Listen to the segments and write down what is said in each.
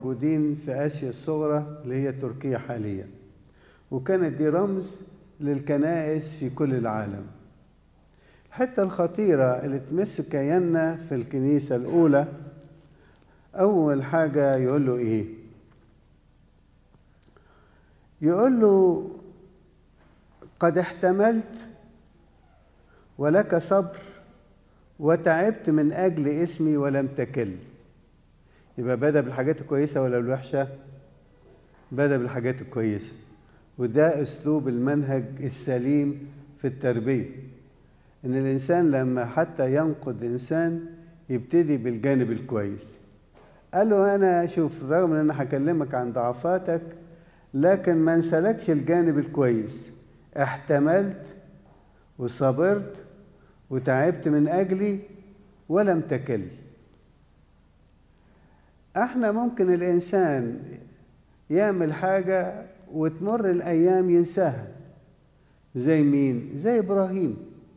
موجودين في آسيا الصغرى اللي هي تركيا حاليا وكانت دي رمز للكنائس في كل العالم الحتة الخطيرة اللي تمس كياننا في الكنيسة الأولى أول حاجة يقول له إيه؟ يقول له قد احتملت ولك صبر وتعبت من أجل اسمي ولم تكل يبقى بدأ بالحاجات الكويسة ولا الوحشة؟ بدأ بالحاجات الكويسة وده أسلوب المنهج السليم في التربية إن الإنسان لما حتى ينقد إنسان يبتدي بالجانب الكويس قال له أنا شوف رغم إن أنا هكلمك عن ضعفاتك لكن ما انسلكش الجانب الكويس احتملت وصبرت وتعبت من أجلي ولم تكل احنا ممكن الإنسان يعمل حاجة وتمر الأيام ينساها زي مين؟ زي إبراهيم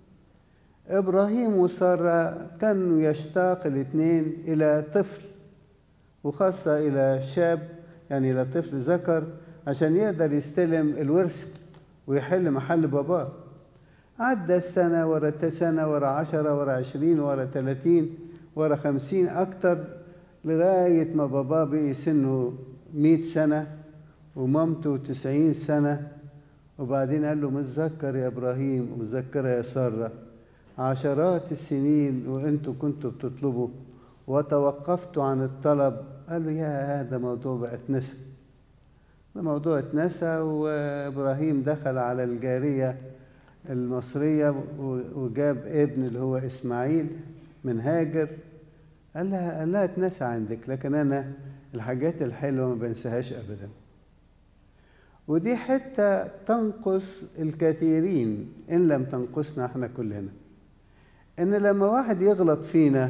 إبراهيم وسارة كانوا يشتاق الاثنين إلى طفل وخاصة إلى شاب يعني إلى طفل ذكر عشان يقدر يستلم الورث ويحل محل باباه عدى السنة ورا سنة ورا عشرة ورا عشرين ورا تلاتين ورا خمسين أكتر لغاية ما باباه بقي سنه مئة سنة ومامته تسعين سنة وبعدين قال له متذكر يا إبراهيم ومتذكرة يا سارة عشرات السنين وانتوا كنتوا بتطلبوا وتوقفتوا عن الطلب قال له يا هذا موضوع بقى اتنسى الموضوع اتنسى وابراهيم دخل على الجاريه المصريه وجاب ابن اللي هو اسماعيل من هاجر قال لها قال لها اتنسى عندك لكن انا الحاجات الحلوه ما بنساهاش ابدا ودي حته تنقص الكثيرين ان لم تنقصنا احنا كلنا ان لما واحد يغلط فينا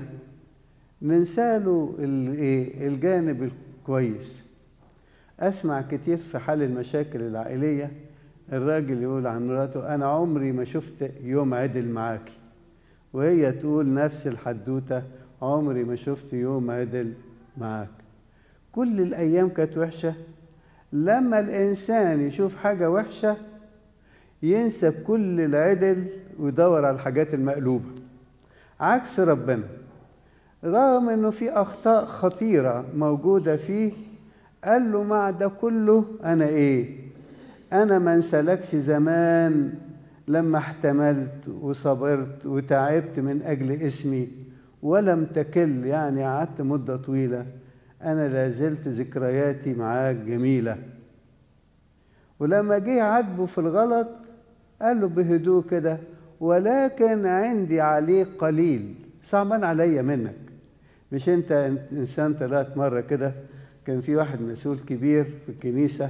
ننساله الجانب الكويس اسمع كتير في حل المشاكل العائليه الراجل يقول عن مراته انا عمري ما شفت يوم عدل معاكي وهي تقول نفس الحدوته عمري ما شفت يوم عدل معاك كل الايام كانت وحشه لما الانسان يشوف حاجه وحشه ينسى كل العدل ويدور على الحاجات المقلوبه عكس ربنا رغم انه في اخطاء خطيره موجوده فيه قال له مع ده كله انا ايه انا ما انسلكش زمان لما احتملت وصبرت وتعبت من اجل اسمي ولم تكل يعني قعدت مده طويله انا لازلت ذكرياتي معاك جميله ولما جه عاتبه في الغلط قال له بهدوء كده ولكن عندي عليك قليل صعبان عليا منك مش انت انسان طلعت مره كده كان في واحد مسؤول كبير في الكنيسة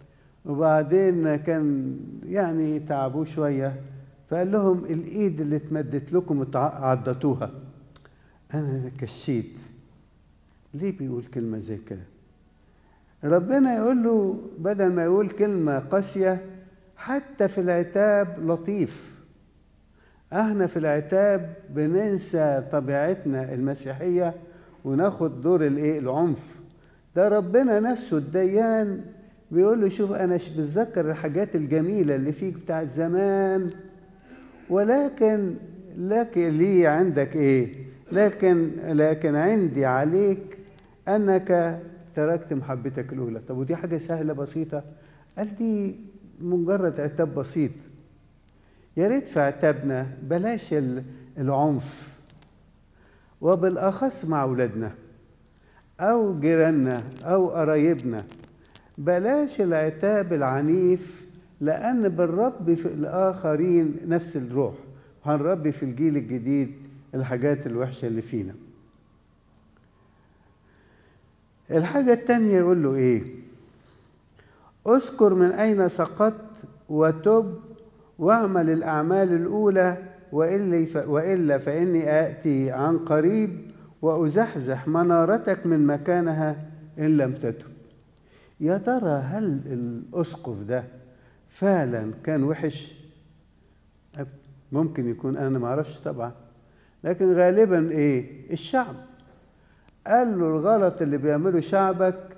وبعدين كان يعني تعبوه شوية فقال لهم الإيد اللي اتمدت لكم عضتوها أنا كشيت ليه بيقول كلمة زي كده ربنا يقول له بدل ما يقول كلمة قاسية حتى في العتاب لطيف احنا في العتاب بننسى طبيعتنا المسيحية وناخد دور الايه العنف ده ربنا نفسه الديان بيقول له شوف انا بتذكر الحاجات الجميله اللي فيك بتاعت زمان ولكن لكن لي عندك ايه لكن لكن عندي عليك انك تركت محبتك الاولى طب ودي حاجه سهله بسيطه قال دي مجرد عتاب بسيط يا ريت في عتابنا بلاش العنف وبالاخص مع اولادنا أو جيراننا أو قرايبنا بلاش العتاب العنيف لأن بنربي في الآخرين نفس الروح هنربي في الجيل الجديد الحاجات الوحشة اللي فينا الحاجة التانية يقول له إيه اذكر من أين سقطت وتب واعمل الأعمال الأولى وإلا, وإلا فإني آتي عن قريب وأزحزح منارتك من مكانها إن لم تتب يا ترى هل الأسقف ده فعلا كان وحش ممكن يكون أنا ما أعرفش طبعا لكن غالبا إيه الشعب قال له الغلط اللي بيعمله شعبك